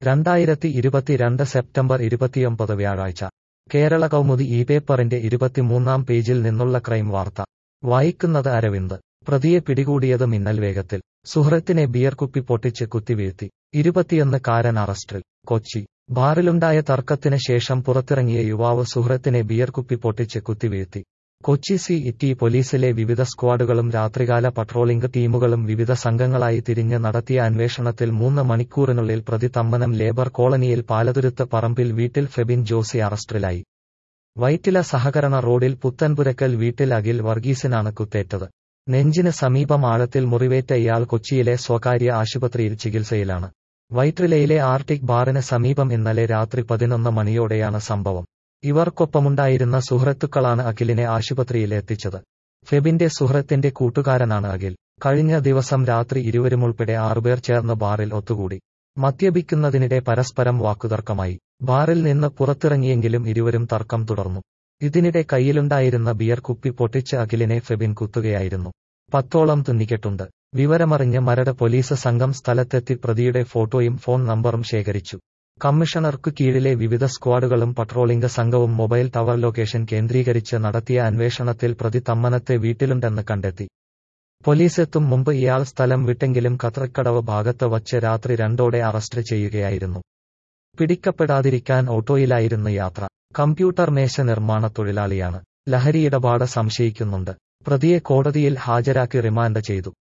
രണ്ടായിരത്തി ഇരുപത്തിരണ്ട് സെപ്റ്റംബർ ഇരുപത്തിയൊമ്പത് വ്യാഴാഴ്ച കേരള കൗമുദി ഈ പേപ്പറിന്റെ ഇരുപത്തിമൂന്നാം പേജിൽ നിന്നുള്ള ക്രൈം വാർത്ത വായിക്കുന്നത് അരവിന്ദ് പ്രതിയെ പിടികൂടിയത് മിന്നൽ വേഗത്തിൽ സുഹൃത്തിനെ ബിയർ കുപ്പി പൊട്ടിച്ച് കുത്തിവീഴ്ത്തി ഇരുപത്തിയൊന്ന് കാരൻ അറസ്റ്റിൽ കൊച്ചി ബാറിലുണ്ടായ തർക്കത്തിന് ശേഷം പുറത്തിറങ്ങിയ യുവാവ് സുഹൃത്തിനെ ബിയർ കുപ്പി പൊട്ടിച്ച് കുത്തിവീഴ്ത്തി കൊച്ചി സി ഇറ്റി പോലീസിലെ വിവിധ സ്ക്വാഡുകളും രാത്രികാല പട്രോളിംഗ് ടീമുകളും വിവിധ സംഘങ്ങളായി തിരിഞ്ഞ് നടത്തിയ അന്വേഷണത്തിൽ മൂന്ന് മണിക്കൂറിനുള്ളിൽ പ്രതി തമ്മനം ലേബർ കോളനിയിൽ പാലതുരുത്ത് പറമ്പിൽ വീട്ടിൽ ഫെബിൻ ജോസി അറസ്റ്റിലായി വൈറ്റില സഹകരണ റോഡിൽ പുത്തൻപുരക്കൽ വീട്ടിൽ അഖിൽ വർഗീസിനാണ് കുത്തേറ്റത് നെഞ്ചിന് സമീപം ആഴത്തിൽ മുറിവേറ്റ ഇയാൾ കൊച്ചിയിലെ സ്വകാര്യ ആശുപത്രിയിൽ ചികിത്സയിലാണ് വൈറ്റിലയിലെ ആർട്ടിക് ബാറിന് സമീപം ഇന്നലെ രാത്രി പതിനൊന്ന് മണിയോടെയാണ് സംഭവം ഇവർക്കൊപ്പമുണ്ടായിരുന്ന സുഹൃത്തുക്കളാണ് അഖിലിനെ ആശുപത്രിയിൽ എത്തിച്ചത് ഫെബിന്റെ സുഹൃത്തിന്റെ കൂട്ടുകാരനാണ് അഖിൽ കഴിഞ്ഞ ദിവസം രാത്രി ഇരുവരുമുൾപ്പെടെ ആറുപേർ ചേർന്ന് ബാറിൽ ഒത്തുകൂടി മദ്യപിക്കുന്നതിനിടെ പരസ്പരം വാക്കുതർക്കമായി ബാറിൽ നിന്ന് പുറത്തിറങ്ങിയെങ്കിലും ഇരുവരും തർക്കം തുടർന്നു ഇതിനിടെ കയ്യിലുണ്ടായിരുന്ന ബിയർ കുപ്പി പൊട്ടിച്ച് അഖിലിനെ ഫെബിൻ കുത്തുകയായിരുന്നു പത്തോളം തുന്നിക്കെട്ടുണ്ട് വിവരമറിഞ്ഞ് മരട് പോലീസ് സംഘം സ്ഥലത്തെത്തി പ്രതിയുടെ ഫോട്ടോയും ഫോൺ നമ്പറും ശേഖരിച്ചു കമ്മീഷണർക്കു കീഴിലെ വിവിധ സ്ക്വാഡുകളും പട്രോളിംഗ് സംഘവും മൊബൈൽ ടവർ ലൊക്കേഷൻ കേന്ദ്രീകരിച്ച് നടത്തിയ അന്വേഷണത്തിൽ പ്രതി തമ്മനത്തെ വീട്ടിലുണ്ടെന്ന് കണ്ടെത്തി പോലീസെത്തും മുമ്പ് ഇയാൾ സ്ഥലം വിട്ടെങ്കിലും കത്രക്കടവ് ഭാഗത്ത് വച്ച് രാത്രി രണ്ടോടെ അറസ്റ്റ് ചെയ്യുകയായിരുന്നു പിടിക്കപ്പെടാതിരിക്കാൻ ഓട്ടോയിലായിരുന്നു യാത്ര കമ്പ്യൂട്ടർ മേശ നിർമ്മാണ തൊഴിലാളിയാണ് ലഹരിയിടപാട് സംശയിക്കുന്നുണ്ട് പ്രതിയെ കോടതിയിൽ ഹാജരാക്കി റിമാൻഡ് ചെയ്തു